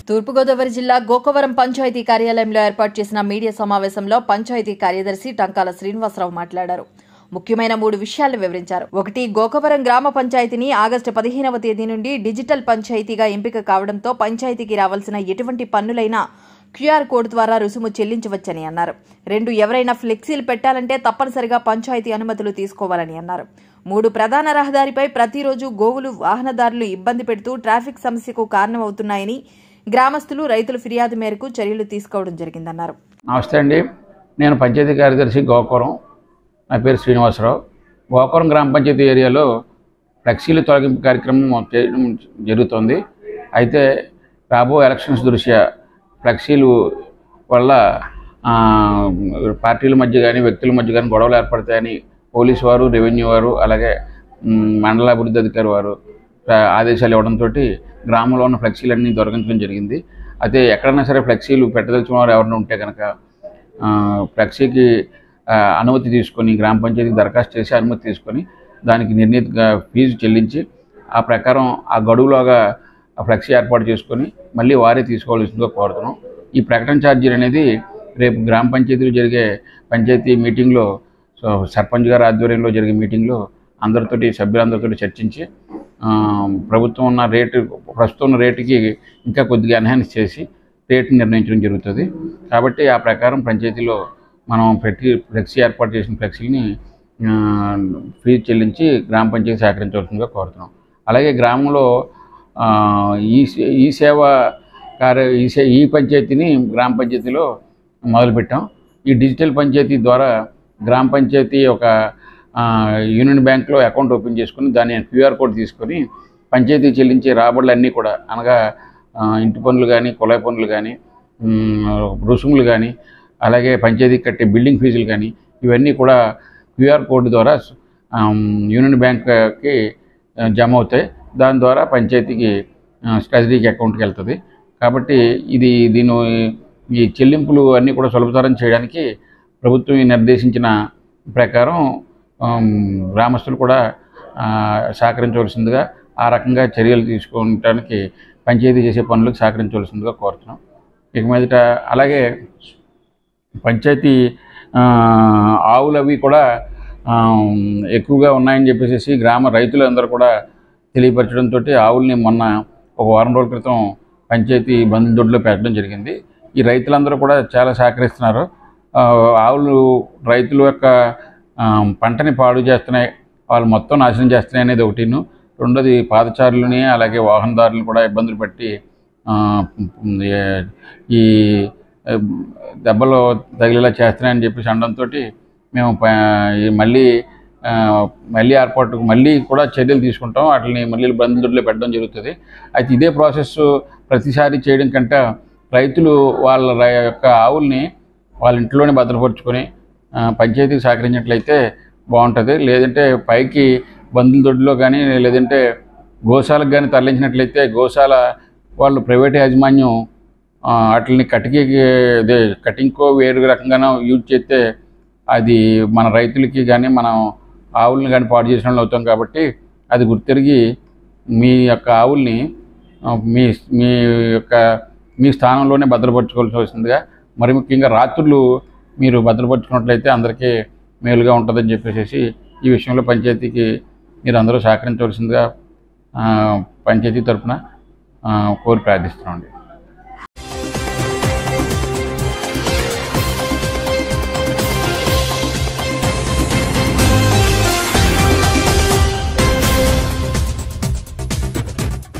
తూర్పుగోదావరి జిల్లా గోకవరం పంచాయతీ కార్యాలయంలో ఏర్పాటు చేసిన మీడియా సమావేశంలో పంచాయతీ కార్యదర్శి టంకాల శ్రీనివాసరావు మాట్లాడారు ముఖ్యమైన మూడు విషయాలు వివరించారు ఒకటి గోకవరం గ్రామ పంచాయతీని ఆగస్టు పదిహేనవ తేదీ నుండి డిజిటల్ పంచాయతీగా ఎంపిక కావడంతో పంచాయతీకి రావాల్సిన ఎటువంటి పన్నులైనా క్యూఆర్ కోడ్ ద్వారా రుసుము చెల్లించవచ్చని అన్నారు రెండు ఎవరైనా ఫ్లెక్సీలు పెట్టాలంటే తప్పనిసరిగా పంచాయతీ అనుమతులు తీసుకోవాలని అన్నారు మూడు ప్రధాన రహదారిపై ప్రతిరోజు గోవులు వాహనదారులు ఇబ్బంది పెడుతూ ట్రాఫిక్ సమస్యకు కారణమవుతున్నాయని గ్రామస్తులు రైతుల ఫిర్యాదు మేరకు చర్యలు తీసుకోవడం జరిగిందన్నారు నమస్తే అండి నేను పంచాయతీ కార్యదర్శి గోకవరం నా పేరు శ్రీనివాసరావు గోకవరం గ్రామ పంచాయతీ ఏరియాలో ఫ్లెక్సీలు తొలగింపు కార్యక్రమం చేయడం జరుగుతుంది అయితే రాబో ఎలక్షన్స్ దృష్ట్యా ఫ్లెక్సీలు వల్ల ఆ, పార్టీల మధ్య కానీ వ్యక్తుల మధ్య కానీ గొడవలు ఏర్పడతాయని పోలీసు వారు రెవెన్యూ వారు అలాగే మ్, మండల అభివృద్ధి అధికారి వారు ఆ, ఆదేశాలు ఇవ్వడంతో గ్రామంలో ఉన్న ఫ్లెక్సీలన్నీ దొరకించడం జరిగింది అయితే ఎక్కడైనా సరే ఫ్లెక్సీలు పెట్టదలిచిన వారు ఎవరైనా ఉంటే కనుక ఆ, ఫ్లెక్సీకి ఆ, అనుమతి తీసుకొని గ్రామ పంచాయతీకి దరఖాస్తు చేసి అనుమతి తీసుకొని దానికి నిర్ణీత ఫీజు చెల్లించి ఆ ప్రకారం ఆ గడువులోగా ఆ ఫ్లెక్సీ ఏర్పాటు చేసుకొని మళ్ళీ వారే తీసుకోవాల్సిందిగా కోరుతున్నాం ఈ ప్రకటన ఛార్జీలు అనేది రేపు గ్రామ పంచాయతీలో జరిగే పంచాయతీ మీటింగ్లో సో సర్పంచ్ గారి ఆధ్వర్యంలో జరిగే మీటింగ్లో అందరితోటి సభ్యులందరితో చర్చించి ఆ, ప్రభుత్వం ఉన్న రేటు ప్రస్తుతం ఉన్న రేటుకి ఇంకా కొద్దిగా ఎన్హాన్స్ చేసి రేటు నిర్ణయించడం జరుగుతుంది కాబట్టి ఆ ప్రకారం పంచాయతీలో మనం ప్రతి ఫ్లెక్సీ ఏర్పాటు చేసిన ఫ్లెక్సీని ఆ, ఫీజు చెల్లించి గ్రామ పంచాయతీ సేకరించవలసిందిగా కోరుతున్నాం అలాగే గ్రామంలో ఆ, ఈ సే- ఈ సేవ కార్య ఈ సే ఈ పంచాయతీని గ్రామ పంచాయతీలో మొదలుపెట్టాం ఈ డిజిటల్ పంచాయతీ ద్వారా గ్రామ పంచాయతీ ఒక ఆ, యూనియన్ బ్యాంక్లో అకౌంట్ ఓపెన్ చేసుకుని దాని క్యూఆర్ కోడ్ తీసుకొని పంచాయతీ చెల్లించే రాబడులు అన్నీ కూడా అనగా ఆ, ఇంటి పనులు కానీ కుళాయి పనులు కానీ మ్, రుసుములు కానీ అలాగే పంచాయతీకి కట్టే బిల్డింగ్ ఫీజులు కానీ ఇవన్నీ కూడా క్యూఆర్ కోడ్ ద్వారా ఆమ్, యూనియన్ బ్యాంక్కి ఆ, జమ అవుతాయి దాని ద్వారా పంచాయతీకి ఆ, ట్రెజరీకి అకౌంట్కి వెళ్తుంది కాబట్టి ఇది దీని ఈ చెల్లింపులు అన్నీ కూడా సులభతరం చేయడానికి ప్రభుత్వం ఈ నిర్దేశించిన ప్రకారం ఆమ్, గ్రామస్తులు కూడా ఆ, సహకరించవలసిందిగా ఆ రకంగా చర్యలు తీసుకోవడానికి పంచాయతీ చేసే పనులకు సహకరించవలసిందిగా కోరుతున్నాం ఇక మీదట అలాగే పంచాయతీ ఆ, ఆవులు అవి కూడా ఆ, ఎక్కువగా ఉన్నాయని చెప్పేసి గ్రామ రైతులందరూ కూడా తెలియపరచడంతో ఆవుల్ని మొన్న ఒక వారం రోజుల క్రితం పంచాయతీ బంధు దొడ్లో పెట్టడం జరిగింది ఈ రైతులందరూ కూడా చాలా సహకరిస్తున్నారు ఆ, ఆవులు రైతుల యొక్క ఆ, పంటని పాడు చేస్తున్నాయి వాళ్ళు మొత్తం నాశనం చేస్తున్నాయి అనేది ఒకటిను రెండోది పాదచారులని అలాగే వాహనదారులను కూడా ఇబ్బందులు పెట్టి ఆ, ఏ- ఈ ఆ, దెబ్బలు తగిలేలా చేస్తున్నాయని చెప్పేసి అనడంతో మేము ప- ఈ మళ్ళీ ఆ, మళ్ళీ ఏర్పాటు మళ్ళీ కూడా చర్యలు తీసుకుంటాం వాటిని మళ్ళీ బంధువుల్లో పెట్టడం జరుగుతుంది అయితే ఇదే ప్రాసెస్ ప్రతిసారి చేయడం కంటే రైతులు వాళ్ళ రై- యొక్క ఆవుల్ని వాళ్ళ ఇంట్లోనే భద్రపరుచుకొని ఆ, పంచాయతీకి సహకరించినట్లయితే బాగుంటుంది లేదంటే పైకి బంధుల దొడ్లో కానీ లేదంటే గోశాలకు కానీ తరలించినట్లయితే గోశాల వాళ్ళు ప్రైవేట్ యాజమాన్యం ఆ, వాటిని కటికి అదే కటింగ్కో వేరు రకంగానో యూజ్ చేస్తే అది మన రైతులకి కానీ మనం ఆవుల్ని కానీ పాడు చేసిన వాళ్ళు అవుతాం కాబట్టి అది గుర్తిరిగి మీ యొక్క ఆవుల్ని ఆ, మీ మీ యొక్క మీ స్థానంలోనే భద్రపరచుకోవాల్సి వస్తుందిగా మరి ముఖ్యంగా రాత్రులు మీరు భద్రపరుచుకున్నట్లయితే అందరికీ మేలుగా ఉంటుందని చెప్పేసి ఈ విషయంలో పంచాయతీకి మీరు అందరూ సహకరించవలసిందిగా ఆ, పంచాయతీ తరఫున కోరి ప్రార్థిస్తున్నామండి